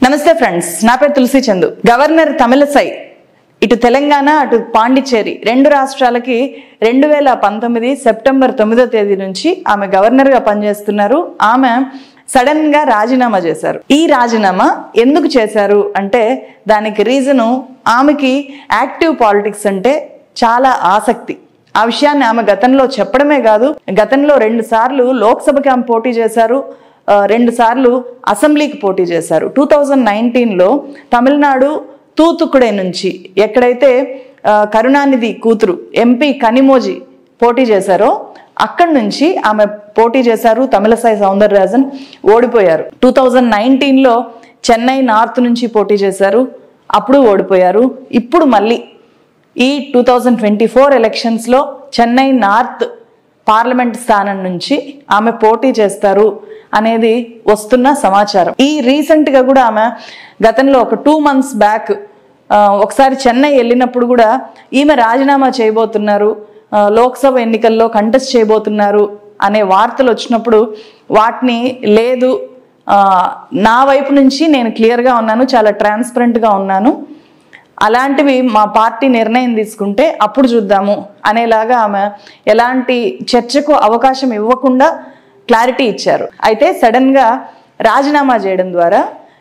నమస్తే ఫ్రెండ్స్ నా పేరు తులసి చందు గవర్నర్ తమిళసై ఇటు తెలంగాణ అటు పాండిచ్చేరి రెండు రాష్ట్రాలకి రెండు వేల పంతొమ్మిది సెప్టెంబర్ తొమ్మిదో తేదీ నుంచి ఆమె గవర్నర్గా పనిచేస్తున్నారు ఆమె సడన్ గా రాజీనామా చేశారు ఈ రాజీనామా ఎందుకు చేశారు అంటే దానికి రీజను ఆమెకి యాక్టివ్ పాలిటిక్స్ అంటే చాలా ఆసక్తి ఆ విషయాన్ని ఆమె గతంలో చెప్పడమే కాదు గతంలో రెండు సార్లు లోక్సభకి ఆమె పోటీ చేశారు ఆ, రెండు సార్లు అసెంబ్లీకి పోటీ చేశారు టూ థౌజండ్ నైన్టీన్లో తమిళనాడు తూతుకుడే నుంచి ఎక్కడైతే ఆ, కరుణానిధి కూతురు ఎంపీ కనిమోజీ పోటీ చేశారో అక్కడి నుంచి ఆమె పోటీ చేశారు తమిళసాయి సౌందరరాజన్ ఓడిపోయారు టూ థౌజండ్ నైన్టీన్లో చెన్నై నార్త్ నుంచి పోటీ చేశారు అప్పుడు ఓడిపోయారు ఇప్పుడు మళ్ళీ ఈ టూ థౌజండ్ ట్వంటీ ఫోర్ ఎలక్షన్స్లో చెన్నై నార్త్ పార్లమెంట్ స్థానం నుంచి ఆమె పోటీ చేస్తారు అనేది వస్తున్న సమాచారం ఈ రీసెంట్గా కూడా ఆమె గతంలో ఒక టూ మంత్స్ బ్యాక్ ఒకసారి చెన్నై వెళ్ళినప్పుడు కూడా ఈమె రాజీనామా చేయబోతున్నారు ఆ, లోక్సభ ఎన్నికల్లో కంటెస్ట్ చేయబోతున్నారు అనే వార్తలు వచ్చినప్పుడు వాటిని లేదు ఆ, నా వైపు నుంచి నేను క్లియర్గా ఉన్నాను చాలా ట్రాన్స్పరెంట్గా ఉన్నాను అలాంటివి మా పార్టీ నిర్ణయం తీసుకుంటే అప్పుడు చూద్దాము అనేలాగా ఆమె ఎలాంటి చర్చకు అవకాశం ఇవ్వకుండా క్లారిటీ ఇచ్చారు అయితే సడన్గా రాజీనామా చేయడం ద్వారా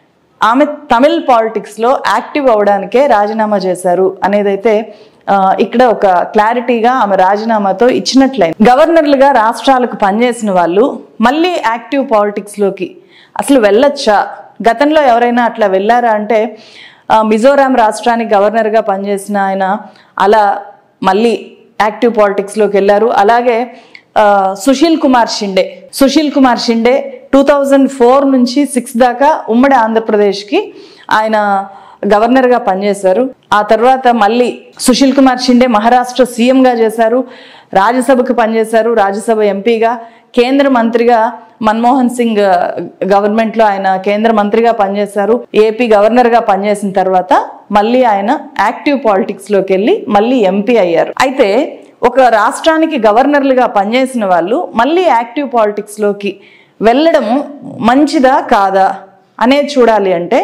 ఆమె తమిళ్ పాలిటిక్స్లో యాక్టివ్ అవడానికే రాజీనామా చేశారు అనేదైతే ఆ, ఇక్కడ ఒక క్లారిటీగా ఆమె రాజీనామాతో ఇచ్చినట్లయింది గవర్నర్లుగా రాష్ట్రాలకు పనిచేసిన వాళ్ళు మళ్ళీ యాక్టివ్ పాలిటిక్స్లోకి అసలు వెళ్ళొచ్చా గతంలో ఎవరైనా అట్లా వెళ్ళారా అంటే ఆ, మిజోరాం రాష్ట్రానికి గవర్నర్గా పనిచేసిన ఆయన అలా మళ్ళీ యాక్టివ్ పాలిటిక్స్లోకి వెళ్ళారు అలాగే ఆ, Sushil Kumar Shinde Sushil Kumar Shinde two thousand four నుంచి సిక్స్ దాకా ఉమ్మడి ఆంధ్రప్రదేశ్కి ఆయన గవర్నర్గా పనిచేశారు ఆ తర్వాత మళ్ళీ సుశీల్ కుమార్ షిండే మహారాష్ట్ర సీఎంగా చేశారు రాజ్యసభకు పనిచేశారు రాజ్యసభ ఎంపీగా కేంద్ర మంత్రిగా మన్మోహన్ సింగ్ గవర్నమెంట్లో ఆయన కేంద్ర మంత్రిగా పనిచేశారు ఏపీ గవర్నర్గా పనిచేసిన తర్వాత మళ్ళీ ఆయన యాక్టివ్ పాలిటిక్స్లోకి వెళ్ళి మళ్ళీ ఎంపీ అయ్యారు అయితే ఒక రాష్ట్రానికి గవర్నర్లుగా పనిచేసిన వాళ్ళు మళ్ళీ యాక్టివ్ పాలిటిక్స్లోకి వెళ్ళడం మంచిదా కాదా అనేది చూడాలి అంటే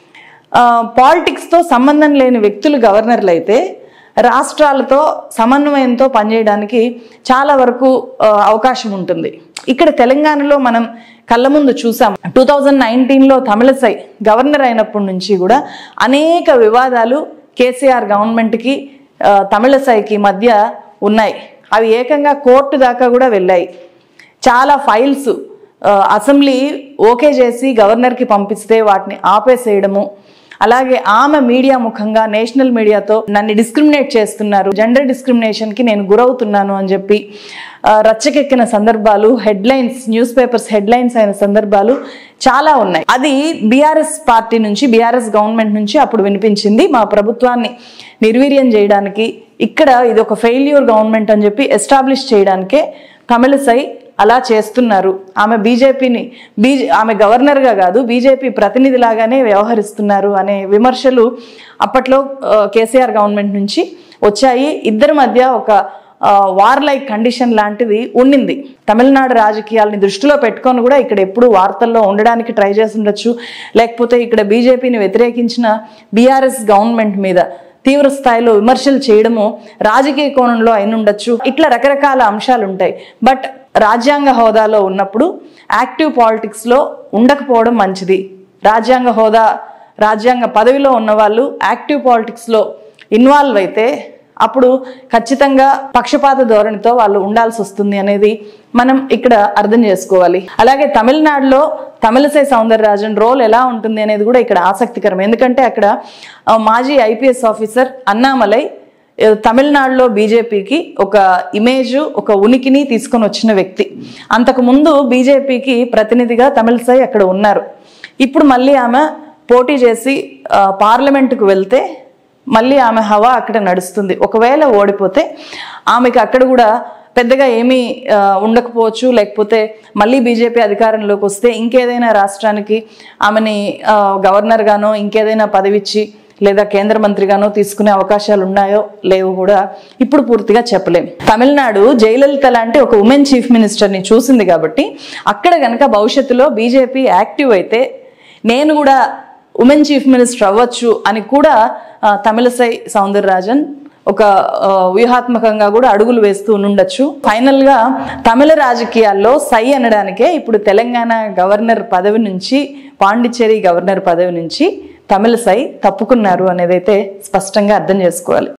ఆ, పాలిటిక్స్తో సంబంధం లేని వ్యక్తులు గవర్నర్లు అయితే రాష్ట్రాలతో సమన్వయంతో పనిచేయడానికి చాలా వరకు ఆ, అవకాశం ఉంటుంది ఇక్కడ తెలంగాణలో మనం కళ్ళ ముందు చూసాం టూ థౌజండ్ నైన్టీన్లో తమిళసై గవర్నర్ అయినప్పటి నుంచి కూడా అనేక వివాదాలు కేసీఆర్ గవర్నమెంట్కి ఆ, తమిళసైకి మధ్య ఉన్నాయి అవి ఏకంగా కోర్టు దాకా కూడా వెళ్ళాయి చాలా ఫైల్స్ ఆ, అసెంబ్లీ ఓకే చేసి గవర్నర్కి పంపిస్తే వాటిని ఆపేసేయడము అలాగే ఆమె మీడియా ముఖంగా నేషనల్ మీడియాతో నన్ను డిస్క్రిమినేట్ చేస్తున్నారు జెండర్ డిస్క్రిమినేషన్కి నేను గురవుతున్నాను అని చెప్పి ఆ, రచ్చకెక్కిన సందర్భాలు హెడ్లైన్స్ న్యూస్ పేపర్స్ హెడ్లైన్స్ అయిన సందర్భాలు చాలా ఉన్నాయి అది బీఆర్ఎస్ పార్టీ నుంచి బీఆర్ఎస్ గవర్నమెంట్ నుంచి అప్పుడు వినిపించింది మా ప్రభుత్వాన్ని నిర్వీర్యం చేయడానికి ఇక్కడ ఇది ఒక ఫెయిల్యూర్ గవర్నమెంట్ అని చెప్పి ఎస్టాబ్లిష్ చేయడానికే తమిళసై అలా చేస్తున్నారు ఆమె బీజేపీని బీజే ఆమె గవర్నర్గా కాదు బీజేపీ ప్రతినిధిలాగానే వ్యవహరిస్తున్నారు అనే విమర్శలు అప్పట్లో ఆ, కేసీఆర్ గవర్నమెంట్ నుంచి వచ్చాయి ఇద్దరి మధ్య ఒక వార్ లైక్ కండిషన్ లాంటిది ఉండింది తమిళనాడు రాజకీయాలని దృష్టిలో పెట్టుకొని కూడా ఇక్కడ ఎప్పుడు వార్తల్లో ఉండడానికి ట్రై చేసి ఉండొచ్చు లేకపోతే ఇక్కడ బీజేపీని వ్యతిరేకించిన బీఆర్ఎస్ గవర్నమెంట్ మీద తీవ్ర స్థాయిలో విమర్శలు చేయడము రాజకీయ కోణంలో అయిన ఉండొచ్చు ఇట్లా రకరకాల అంశాలు ఉంటాయి బట్ రాజ్యాంగ హోదాలో ఉన్నప్పుడు యాక్టివ్ పాలిటిక్స్లో ఉండకపోవడం మంచిది రాజ్యాంగ హోదా రాజ్యాంగ పదవిలో ఉన్న వాళ్ళు యాక్టివ్ పాలిటిక్స్లో ఇన్వాల్వ్ అయితే అప్పుడు ఖచ్చితంగా పక్షపాత ధోరణితో వాళ్ళు ఉండాల్సి వస్తుంది అనేది మనం ఇక్కడ అర్థం చేసుకోవాలి అలాగే తమిళనాడులో తమిళసై సౌందరరాజన్ రోల్ ఎలా ఉంటుంది అనేది కూడా ఇక్కడ ఆసక్తికరం ఎందుకంటే అక్కడ ఆ, మాజీ ఐపీఎస్ ఆఫీసర్ అన్నామలై ఏ, తమిళనాడులో బీజేపీకి ఒక ఇమేజ్ ఒక ఉనికిని తీసుకొని వచ్చిన వ్యక్తి అంతకు ముందు బీజేపీకి ప్రతినిధిగా తమిళసై అక్కడ ఉన్నారు ఇప్పుడు మళ్ళీ ఆమె పోటీ చేసి ఆ, పార్లమెంటుకు వెళ్తే మళ్ళీ ఆమె హవా అక్కడ నడుస్తుంది ఒకవేళ ఓడిపోతే ఆమెకి అక్కడ కూడా పెద్దగా ఏమీ ఆ, ఉండకపోవచ్చు లేకపోతే మళ్ళీ బీజేపీ అధికారంలోకి వస్తే ఇంకేదైనా రాష్ట్రానికి ఆమెని ఆ, గవర్నర్గానో ఇంకేదైనా పదవిచ్చి లేదా కేంద్ర మంత్రిగానో తీసుకునే అవకాశాలు ఉన్నాయో లేవో కూడా ఇప్పుడు పూర్తిగా చెప్పలేం తమిళనాడు జయలలిత లాంటి ఒక ఉమెన్ చీఫ్ మినిస్టర్ని చూసింది కాబట్టి అక్కడ గనక భవిష్యత్తులో బీజేపీ యాక్టివ్ అయితే నేను కూడా ఉమెన్ చీఫ్ మినిస్టర్ అవ్వచ్చు అని కూడా ఆ, తమిళసై సౌందరరాజన్ ఒక ఆ, వ్యూహాత్మకంగా కూడా అడుగులు వేస్తూ ఉండొచ్చు ఫైనల్ గా తమిళ రాజకీయాల్లో సై అనడానికే ఇప్పుడు తెలంగాణ గవర్నర్ పదవి నుంచి పాండిచ్చేరి గవర్నర్ పదవి నుంచి తమిళ సై తప్పుకున్నారు అనేదైతే స్పష్టంగా అర్థం చేసుకోవాలి